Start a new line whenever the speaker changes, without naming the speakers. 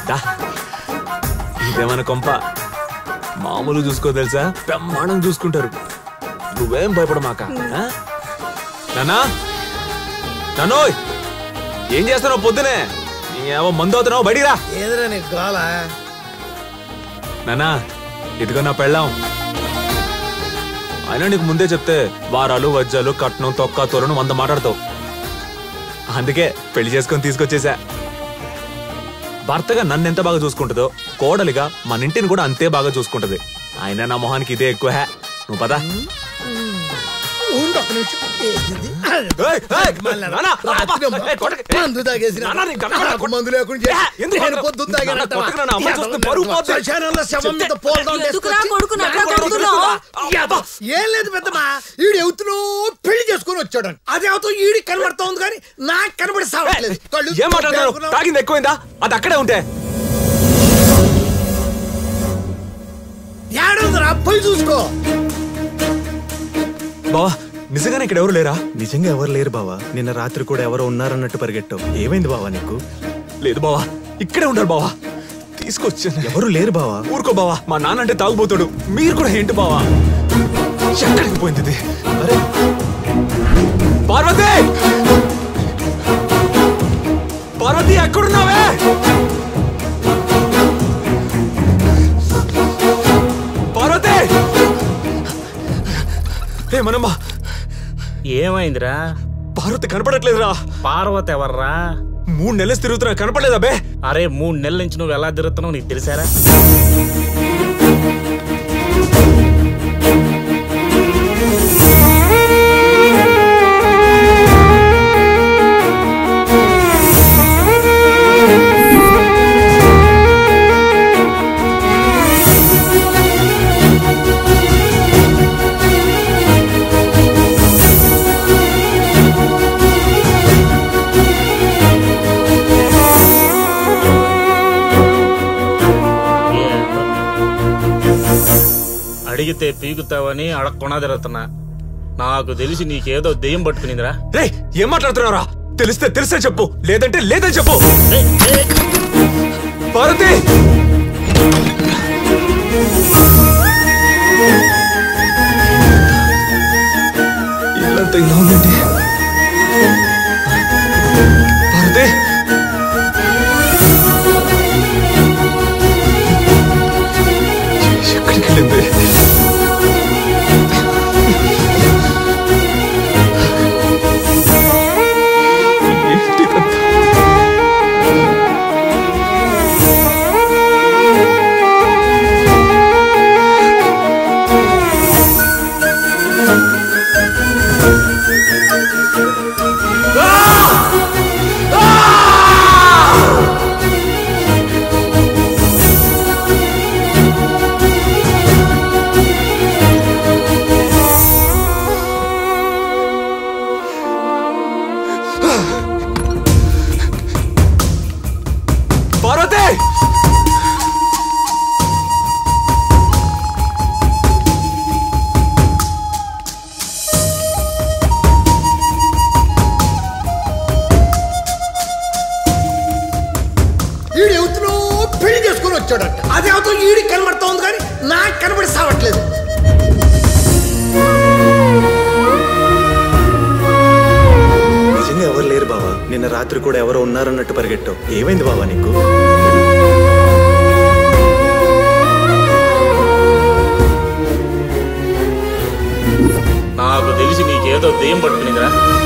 దా. ఇదేమన్నా కొంప మామూలు చూసుకో తెలుసా బ్రహ్మాండం చూసుకుంటారు నువ్వేం భయపడమాక ఆ? నానా నానోయ్ ఏం చేస్తున్నావు పొద్దునే నీ ఏమో మందు అవుతున్నావు బయటికి రా
ఏదిరా నీకు గోల
నానా ఇదిగో నా పెళ్ళాం అయినా నీకు ముందే చెప్తే వారాలు వజ్జాలు కట్నం తొక్క తోలను వంద మాట్లాడతావు అందుకే పెళ్లి చేసుకొని తీసుకొచ్చేసా భర్తగా నన్ను ఎంత బాగా చూసుకుంటుందో కోడలిగా మన ఇంటిని కూడా అంతే బాగా చూసుకుంటది అయినా నా మొహానికి ఇదే ఎక్కువ హే నువ్వు పదా
ఉండు ఒక్క నిమిషం ఏంటిది?
ఏయ్, ఏయ్,
మళ్ళా
నాన్న,
రాత్రి
అబ్బా, ఏయ్, కొట్టకు.
మందు తాగేసిన
నాన్న, నీకు కనపడదా?
నాకు మందు లేకుండా చేసి
ఏ, ఎందుకు
నేను
కొట్టకు?
పొద్దున్న
నాన్న,
తాగానంటావా?
కొట్టకు నాన్న, అమ్మ చూస్తే పరువు పోతుంది.
శ్మశానంలో శవం మీద పోల్దాం
ఎందుకురా
తీసుకొచ్చి
కొడుకుని అట్లా
నాకు
కొడుతున్నావు?
యాదవ్, ఏం లేదు పెద్దమ్మా ఈడు ఎవతులో పెళ్లి చేసుకుని వచ్చాడు అదే అవుతూ ఈడికి కనబడతా ఉంది కానీ నాకు కనబడి సావట్లేదు కళ్ళు
ఏం మాట్లాడుతున్నావు
అనుకున్నావు?
తాగింది ఎక్కువైందా అది అక్కడే ఉంటే
ఏడుందిరా పోయి చూసుకో
బావా నిజంగానే ఇక్కడ ఎవరు లేరా
నిజంగా ఎవరు లేరు బావా నిన్న రాత్రి కూడా ఎవరో ఉన్నారన్నట్టు పరిగెట్టావు ఏమైంది బావా నీకు
లేదు బావా ఇక్కడే ఉంటారు బావా తీసుకొచ్చాను
ఎవరు లేరు బావా
ఊరుకో బావా మా నాన్న అంటే తాగుపోతాడు మీరు కూడా ఏంటి బావా ఎక్కడికి పోయింది ఇది?
అరే
పార్వతి పార్వతి ఎక్కడున్నావే పార్వతి ఏ మనమ్మ
ఏమైందిరా
పార్వతి కనపడట్లేదురా
పార్వతి ఎవర్రా
మూడు నెలలు తిరుగుతున్నా కనపడలేదా బే
అరే మూడు నెలల నుంచి నువ్వు ఎలా తిరుగుతున్నావు నీకు తెలిసారా ఏంటో. అడిగితే పీకుతావని అడగకుండా తిరుగుతున్నా నాకు తెలిసి నీకేదో దెయ్యం పట్టుకునిందిరా
రే ఏం మాట్లాడుతున్నావురా తెలిస్తే తెలిసే చెప్పు లేదంటే లేదని చెప్పు
ఏయ్, ఏయ్,
పార్వతి ఇల్లంతా ఇలా ఉందండి పార్వతి ఎక్కడికి వెళ్ళింది ఏంటిదంతా? పార్వతి
ఈడు ఎవతులో పెళ్లి చేసుకుని వచ్చాడట అదే అవుతూ ఈడికి కనబడతా ఉంది కానీ నాకు కనబడి సావట్లేదు
నిజంగా ఎవరు లేరు బావా నిన్న రాత్రి కూడా ఎవరో ఉన్నారన్నట్టు పరిగెట్టావు ఏమైంది బావా నీకు
నాకు తెలిసి నీకేదో దెయ్యం పట్టుకునిందిరా